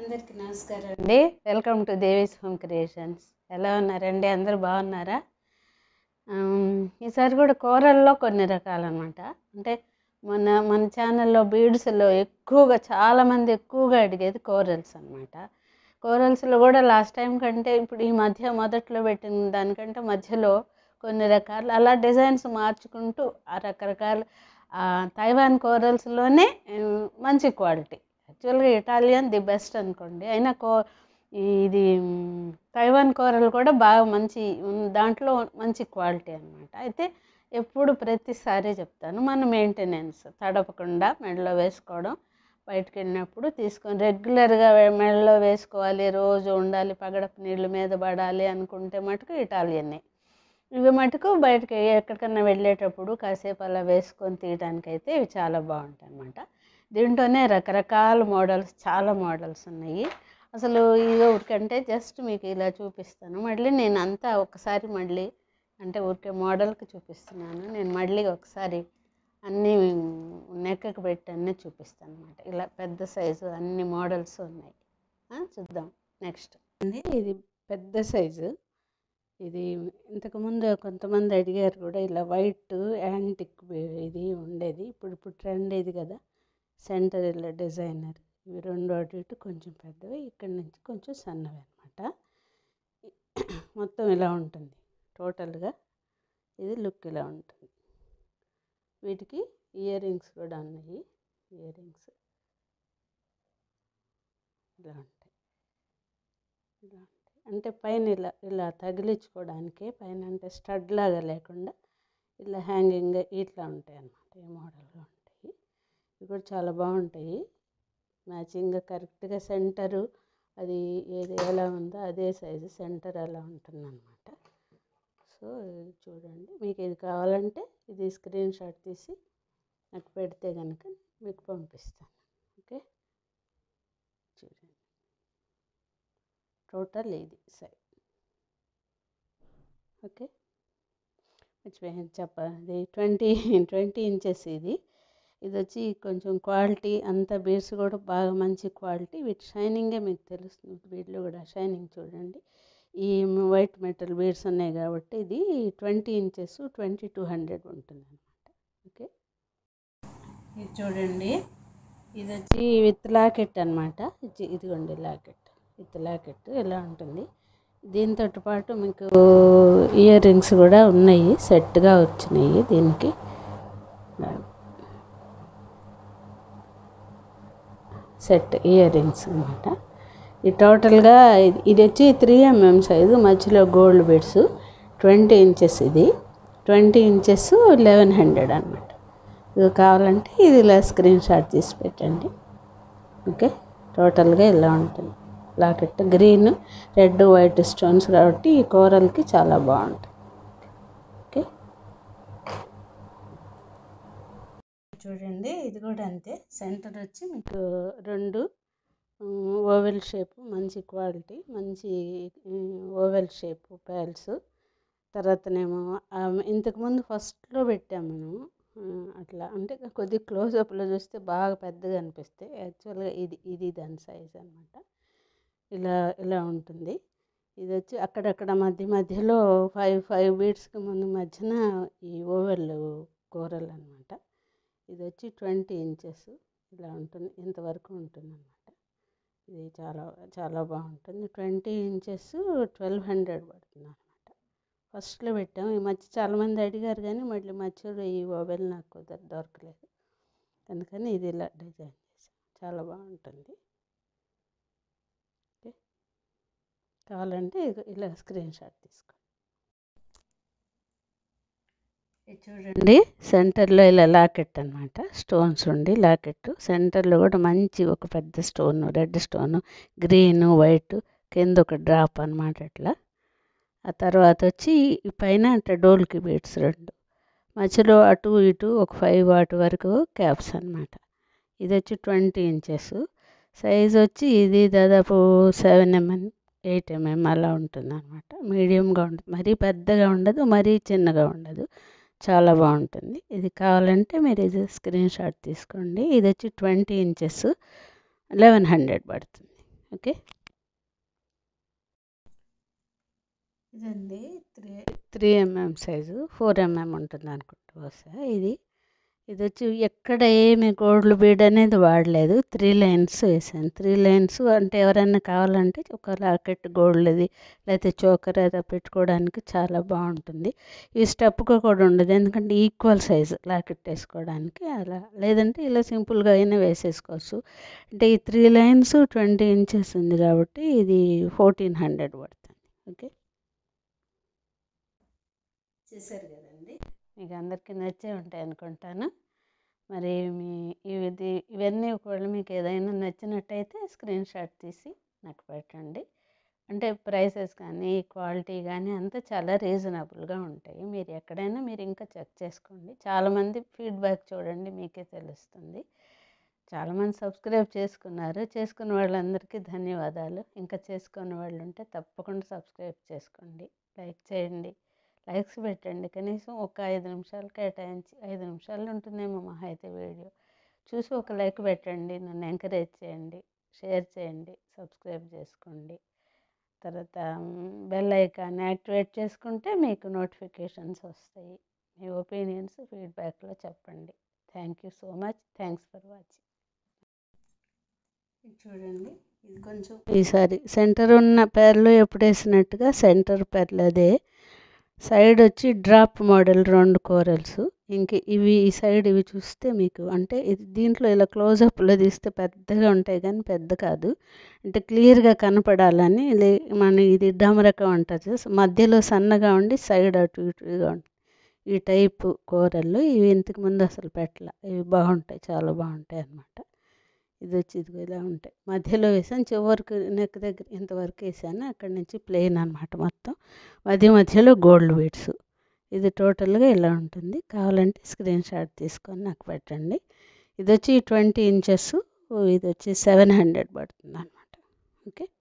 అందరికీ నమస్కారం అండి welcome to Devi's home creations ఎలా ఉన్నారండి అందరూ బాగున్నారా ఆమ్, ఈసారి కూడా కూరల్లో కొన్ని రకాలన్నమాట అంటే మన మన ఛానల్లో బీడ్స్లో ఎక్కువగా చాలామంది ఎక్కువగా అడిగేది కోరల్స్ అనమాట కోరల్స్లో కూడా లాస్ట్ టైం కంటే ఇప్పుడు ఈ మధ్య మొదట్లో పెట్టిన దానికంటే మధ్యలో కొన్ని రకాలు అలా డిజైన్స్ మార్చుకుంటూ ఆ రకరకాల ఆ, తైవాన్ కోరల్స్లోనే ఉమ్, మంచి క్వాలిటీ యాక్చువల్గా ఇటాలియన్ ది బెస్ట్ అనుకోండి అయినా కో ఇది మ్, తైవాన్ కూరలు కూడా బాగా మంచి ఉమ్, దాంట్లో మంచి క్వాలిటీ అన్నమాట అయితే ఎప్పుడు ప్రతిసారి చెప్తాను మన మెయింటెనెన్స్ తడపకుండా మెడలో వేసుకోవడం బయటకు వెళ్ళినప్పుడు తీసుకొని రెగ్యులర్గా మెడలో వేసుకోవాలి రోజు ఉండాలి పగడపు నీళ్ళు మీద పడాలి అనుకుంటే మటుకు ఇటాలియన్నే ఇవి మటుకు బయటకి ఎక్కడికన్నా వెళ్ళేటప్పుడు కాసేపు అలా వేసుకొని తీయడానికైతే ఇవి చాలా బాగుంటాయి అన్నమాట దీంట్లోనే రకరకాల మోడల్స్ చాలా మోడల్స్ ఉన్నాయి అసలు ఇది ఊరికంటే జస్ట్ మీకు ఇలా చూపిస్తాను మళ్ళీ నేను అంతా ఒకసారి మళ్ళీ అంటే ఊరికే మోడల్కి చూపిస్తున్నాను నేను మళ్ళీ ఒకసారి అన్ని నెక్కకి పెట్టి అన్నీ చూపిస్తాను అనమాట ఇలా పెద్ద సైజు అన్ని మోడల్స్ ఉన్నాయి ఆ, చూద్దాం నెక్స్ట్ ఇది పెద్ద సైజు ఇది ఇంతకుముందు కొంతమంది అడిగారు కూడా ఇలా వైట్ యాంటిక్ ఇది ఉండేది ఇప్పుడు ఇప్పుడు ట్రెండ్ ఇది కదా సెంటర్ ఇలా డిజైనర్ ఇవి రెండు అటు ఇటు కొంచెం పెద్దవి ఇక్కడి నుంచి కొంచెం సన్నవి అనమాట మొత్తం ఇలా ఉంటుంది టోటల్గా ఇది లుక్ ఇలా ఉంటుంది వీటికి ఇయర్ రింగ్స్ కూడా ఉన్నాయి ఇయర్ రింగ్స్ ఇలా ఉంటాయి ఇలా ఉంటాయి అంటే పైన ఇలా ఇలా తగిలించుకోవడానికి పైన అంటే స్టడ్ లాగా లేకుండా ఇలా హ్యాంగింగ్ ఇట్లా ఉంటాయి అన్నమాట ఈ మోడల్గా ఉంటాయి ఇవి కూడా చాలా బాగుంటాయి మ్యాచింగ్గా కరెక్ట్గా సెంటరు అది ఏది ఎలా ఉందో అదే సైజు సెంటర్ అలా ఉంటుంది అనమాట సో ఇది చూడండి మీకు ఇది కావాలంటే ఇది స్క్రీన్ షాట్ తీసి నాకు పెడితే కనుక మీకు పంపిస్తాను ఓకే చూడండి టోటల్ ఇది సై ఓకే మర్చిపోయాను చెప్ప ఇది ట్వంటీ ట్వంటీ ఇంచెస్ ఇది ఇది వచ్చి కొంచెం క్వాలిటీ అంత బీడ్స్ కూడా బాగా మంచి క్వాలిటీ వీటి షైనింగే మీకు తెలుస్తుంది వీటిలో కూడా షైనింగ్ చూడండి ఈ వైట్ మెటల్ బీడ్స్ ఉన్నాయి కాబట్టి ఇది twenty inches twenty two hundred ఉంటుంది అనమాట ఓకే ఇది చూడండి ఇది వచ్చి విత్ లాకెట్ అనమాట ఇది ఇదిగోండి లాకెట్ విత్ లాకెట్ ఇలా ఉంటుంది దీంతో పాటు మీకు ఇయర్ రింగ్స్ కూడా ఉన్నాయి సెట్గా వచ్చినాయి దీనికి సెట్ ఇయర్ రింగ్స్ అనమాట ఈ టోటల్గా ఇది- ఇది వచ్చి త్రీ ఎంఎం సైజు మధ్యలో గోల్డ్ బెడ్స్ ట్వంటీ ఇంచెస్ ఇది ట్వంటీ ఇంచెస్ లెవెన్ హండ్రెడ్ అనమాట ఇది కావాలంటే ఇది ఇలా స్క్రీన్ షాట్ తీసి పెట్టండి ఓకే టోటల్గా ఇలా ఉంటుంది locket green red white stones కాబట్టి ఈ కూరలకి చాలా బాగుంటుంది ఓకే చూడండి ఇది కూడా అంతే సెంటర్ వచ్చి మీకు రెండు ఓవెల్ షేప్ మంచి క్వాలిటీ మంచి ఓవెల్ షేప్ ప్యాల్స్ తర్వాతనేమో ఆ, ఇంతకుముందు ఫస్ట్లో పెట్టాము మనం ఆ, అట్లా అంటే కొద్ది క్లోజప్లో చూస్తే బాగా పెద్దగా అనిపిస్తాయి యాక్చువల్గా ఇది ఇది దాని సైజ్ అనమాట ఇలా ఇలా ఉంటుంది ఇది వచ్చి అక్కడక్కడ మధ్య మధ్యలో ఫైవ్ ఫైవ్ బీట్స్కి ముందు మధ్యన ఈ ఓవెల్ కూరలు అనమాట ఇది వచ్చి ట్వంటీ ఇంచెస్ ఇలా ఉంటుంది ఇంతవరకు ఉంటుంది అనమాట ఇది చాలా చాలా బాగుంటుంది ట్వంటీ ఇంచెస్ ట్వెల్వ్ హండ్రెడ్ పడుతుంది అనమాట ఫస్ట్లో పెట్టాం ఈ మధ్య చాలామంది అడిగారు కానీ మళ్ళీ మధ్యలో ఈ ఓవెల్ నాకు కుదర దొరకలేదు అందుకని ఇది ఇలా డిజైన్ చేసాం చాలా బాగుంటుంది ఓకే కావాలంటే ఇగో ఇలా స్క్రీన్ షాట్ తీసుకోండి ఇది చూడండి సెంటర్లో ఇలా లాకెట్ అనమాట స్టోన్స్ ఉండి లాకెట్ సెంటర్లో కూడా మంచి ఒక పెద్ద stone red stone green white కింద ఒక డ్రాప్ అనమాట అట్లా ఆ తర్వాత వచ్చి ఈ పైన అంటే డోల్కి బీట్స్ రెండు మధ్యలో అటు ఇటు ఒక ఫైవ్ వాటి వరకు క్యాప్స్ అనమాట ఇది వచ్చి ట్వంటీ ఇంచెస్ సైజ్ వచ్చి ఇది దాదాపు సెవెన్ ఎంఎం ఎయిట్ ఎంఎం అలా ఉంటుంది అనమాట మీడియంగా ఉంటుంది మరీ పెద్దగా ఉండదు మరీ చిన్నగా ఉండదు చాలా బాగుంటుంది ఇది కావాలంటే మీరు ఇది స్క్రీన్ షాట్ తీసుకోండి ఇది వచ్చి ట్వంటీ ఇంచెస్ లెవెన్ హండ్రెడ్ పడుతుంది ఓకే ఇదండి three three mm size four mm ఉంటుంది అనుకుంటా బహుశా ఇది ఇది వచ్చి ఎక్కడ ఏమి గోల్డ్ బీడ్ అనేది వాడలేదు త్రీ లైన్స్ వేసాను త్రీ లైన్స్ అంటే ఎవరైనా కావాలంటే ఒక లాకెట్ గోల్డ్ది లేకపోతే చోకర్ ఏదో పెట్టుకోవడానికి చాలా బాగుంటుంది ఈ స్టెప్గా కూడా ఉండదు ఎందుకంటే ఈక్వల్ సైజు లాకెట్ వేసుకోవడానికి అలా లేదంటే ఇలా సింపుల్గా అయినా వేసేసుకోవచ్చు అంటే ఈ త్రీ లైన్స్ ట్వంటీ ఇంచెస్ ఉంది కాబట్టి ఇది ఫోర్టీన్ హండ్రెడ్ పడుతుంది ఓకే చేశారు కదండి మీకు అందరికీ నచ్చే ఉంటాయి అనుకుంటాను మరి మీ ఇది ఇవన్నీ ఒకవేళ మీకు ఏదైనా నచ్చినట్టయితే స్క్రీన్ షాట్ తీసి నాకు పెట్టండి అంటే ప్రైసెస్ కానీ క్వాలిటీ కానీ అంతా చాలా రీజనబుల్గా ఉంటాయి మీరు ఎక్కడైనా మీరు ఇంకా చెక్ చేసుకోండి చాలామంది ఫీడ్బ్యాక్ చూడండి మీకే తెలుస్తుంది చాలామంది సబ్స్క్రైబ్ చేసుకున్నారు చేసుకున్న వాళ్ళందరికీ ధన్యవాదాలు ఇంకా చేసుకున్న వాళ్ళు ఉంటే తప్పకుండా సబ్స్క్రైబ్ చేసుకోండి లైక్ చేయండి లైక్స్ పెట్టండి కనీసం ఒక ఐదు నిమిషాలు కేటాయించి ఐదు నిమిషాలు ఉంటుందేమో మహా అయితే వీడియో చూసి ఒక లైక్ పెట్టండి నన్ను ఎంకరేజ్ చేయండి షేర్ చేయండి సబ్స్క్రైబ్ చేసుకోండి తర్వాత బెల్ ఐకాన్ యాక్టివేట్ చేసుకుంటే మీకు నోటిఫికేషన్స్ వస్తాయి మీ ఒపీనియన్స్ ఫీడ్బ్యాక్లో చెప్పండి thank you so much thanks for watching చూడండి ఇది కొంచెం ఈసారి సెంటర్ ఉన్న పేర్లు ఎప్పుడు వేసినట్టుగా సెంటర్ పేర్లు అదే సైడ్ వచ్చి డ్రాప్ మోడల్ రెండు కూరల్స్ ఇంక ఇవి ఈ సైడ్ ఇవి చూస్తే మీకు అంటే ఇది దీంట్లో ఇలా క్లోజప్లో తీస్తే పెద్దగా ఉంటాయి కానీ పెద్ద కాదు అంటే క్లియర్గా కనపడాలని లే- మన ఇది డమరకం అంటారు మధ్యలో సన్నగా ఉండి సైడ్ అటు ఇటుగా ఉంటుంది ఈ టైపు కూరలు ఇవి ఇంతకు ముందు అసలు పెట్టలే ఇవి బాగుంటాయి చాలా బాగుంటాయి అన్నమాట ఇది వచ్చి ఇదిగో ఇలా ఉంటాయి మధ్యలో వేసాను చివరికి నెక్ దగ్గర ఇంతవరకు వేసాను అక్కడి నుంచి ప్లెయిన్ అనమాట మొత్తం మధ్య మధ్యలో గోల్డ్ బీడ్స్ ఇది టోటల్గా ఇలా ఉంటుంది కావాలంటే స్క్రీన్ షాట్ తీసుకొని నాకు పెట్టండి ఇది వచ్చి ట్వంటీ ఇంచెస్ ఇది వచ్చి సెవెన్ హండ్రెడ్ పడుతుంది అనమాట ఓకే